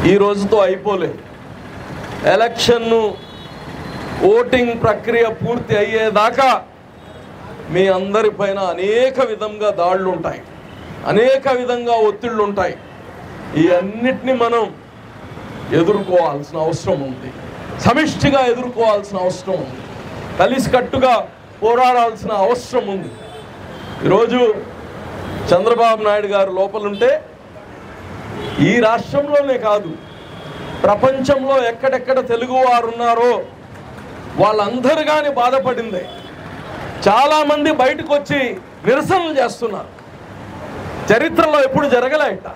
ఈ రోజుతో అయిపోలేదు ఎలక్షన్ను ఓటింగ్ ప్రక్రియ పూర్తి అయ్యేదాకా మీ అందరిపైన అనేక విధంగా దాడులు ఉంటాయి అనేక విధంగా ఒత్తిళ్ళు ఉంటాయి ఈ అన్నిటిని మనం ఎదుర్కోవాల్సిన అవసరం ఉంది సమిష్టిగా ఎదుర్కోవాల్సిన అవసరం ఉంది కలిసికట్టుగా పోరాడాల్సిన అవసరం ఉంది ఈరోజు చంద్రబాబు నాయుడు గారు లోపలుంటే ఈ రాష్ట్రంలోనే కాదు ప్రపంచంలో ఎక్కడెక్కడ తెలుగు వారు ఉన్నారో వాళ్ళందరూ కానీ బాధపడిందే చాలామంది బయటకు వచ్చి నిరసనలు చేస్తున్నారు చరిత్రలో ఎప్పుడు జరగలే ఇట్ట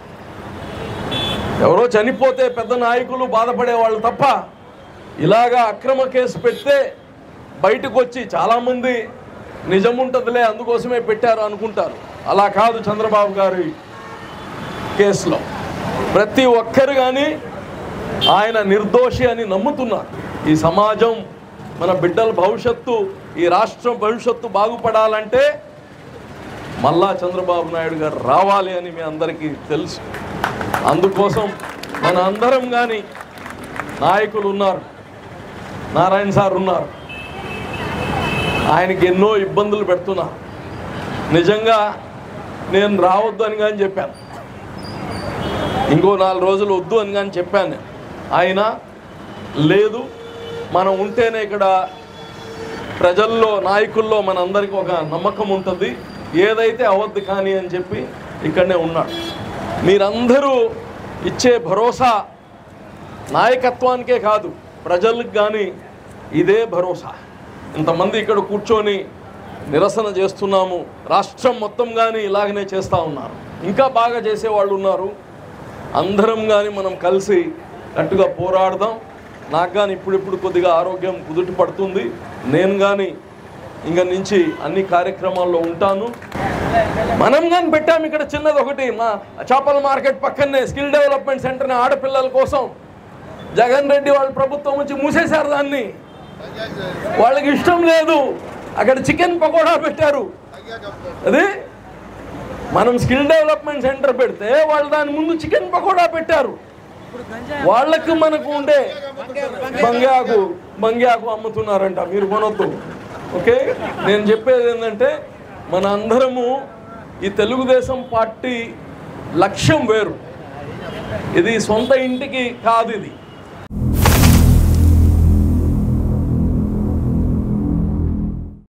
ఎవరో చనిపోతే పెద్ద నాయకులు బాధపడేవాళ్ళు తప్ప ఇలాగా అక్రమ కేసు పెడితే బయటకు వచ్చి చాలామంది నిజం ఉంటుందిలే అందుకోసమే పెట్టారు అనుకుంటారు అలా కాదు చంద్రబాబు గారి కేసులో ప్రతి ఒక్కరు కానీ ఆయన నిర్దోషి అని నమ్ముతున్నారు ఈ సమాజం మన బిడ్డల భవిష్యత్తు ఈ రాష్ట్రం భవిష్యత్తు బాగుపడాలంటే మళ్ళా చంద్రబాబు నాయుడు గారు రావాలి అని మీ అందరికీ తెలుసు అందుకోసం మన అందరం కానీ నాయకులు ఉన్నారు నారాయణ సార్ ఉన్నారు ఆయనకి ఎన్నో ఇబ్బందులు పెడుతున్నారు నిజంగా నేను రావద్దు అని కానీ చెప్పాను ఇంకో నాలుగు రోజులు వద్దు అని కానీ చెప్పాను నేను. ఆయన లేదు మనం ఉంటేనే ఇక్కడ ప్రజల్లో నాయకుల్లో మనందరికీ ఒక నమ్మకం ఉంటుంది ఏదైతే అవద్దు కానీ అని చెప్పి ఇక్కడనే ఉన్నాడు మీరందరూ ఇచ్చే భరోసా నాయకత్వానికే కాదు ప్రజలకు కానీ ఇదే భరోసా ఇంతమంది ఇక్కడ కూర్చొని నిరసన చేస్తున్నాము రాష్ట్రం మొత్తం కానీ ఇలాగనే చేస్తూ ఉన్నారు ఇంకా బాగా చేసేవాళ్ళు ఉన్నారు అందరం కానీ మనం కలిసి గట్టిగా పోరాడదాం నాకు కానీ ఇప్పుడిప్పుడు కొద్దిగా ఆరోగ్యం కుదుటి పడుతుంది నేను కానీ ఇంక నుంచి అన్ని కార్యక్రమాల్లో ఉంటాను మనం కానీ పెట్టాము ఇక్కడ చిన్నది ఒకటి మా చేపల మార్కెట్ పక్కనే స్కిల్ డెవలప్మెంట్ సెంటర్ని ఆడపిల్లల కోసం జగన్ రెడ్డి వాళ్ళ ప్రభుత్వం నుంచి మూసేశారు దాన్ని వాళ్ళకి ఇష్టం లేదు అక్కడ చికెన్ పకోడా పెట్టారు అది మనం స్కిల్ డెవలప్మెంట్ సెంటర్ పెడితే వాళ్ళు దాని ముందు చికెన్ పకోడా పెట్టారు వాళ్ళకు మనకు ఉండే బంగాకు బంగాకు అమ్ముతున్నారంట మీరు కొనొద్దు ఓకే నేను చెప్పేది ఏంటంటే మన అందరము ఈ తెలుగుదేశం పార్టీ లక్ష్యం వేరు ఇది సొంత ఇంటికి కాదు ఇది